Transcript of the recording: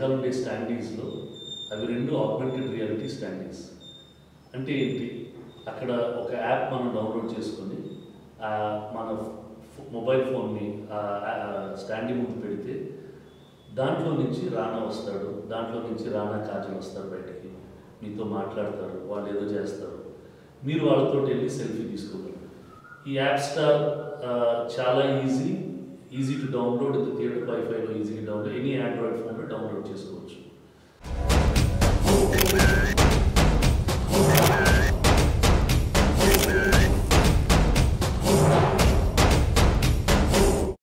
వెనకాల ఉండే స్టాండీస్లో అవి రెండు ఆగ్మెంటెడ్ రియాలిటీ స్టాండీస్ అంటే ఏంటి అక్కడ ఒక యాప్ మనం డౌన్లోడ్ చేసుకొని ఆ మన ఫ్- మొబైల్ ఫోన్ని ఆ స్టాండీ ముందు పెడితే దాంట్లో నుంచి రానా వస్తాడు దాంట్లో నుంచి రానా కాజల్ వస్తారు బయటికి మీతో మాట్లాడతారు వాళ్ళు ఏదో చేస్తారు మీరు వాళ్ళతో వెళ్ళి సెల్ఫీ తీసుకోగలరు ఈ యాప్ స్టార్ ఆ, చాలా easy easy to download theatre వైఫైలో ఈజీగా డౌన్లోడ్ ఎనీ ఆండ్రాయిడ్ ఫోన్లో డౌన్లోడ్ చేసుకోవచ్చు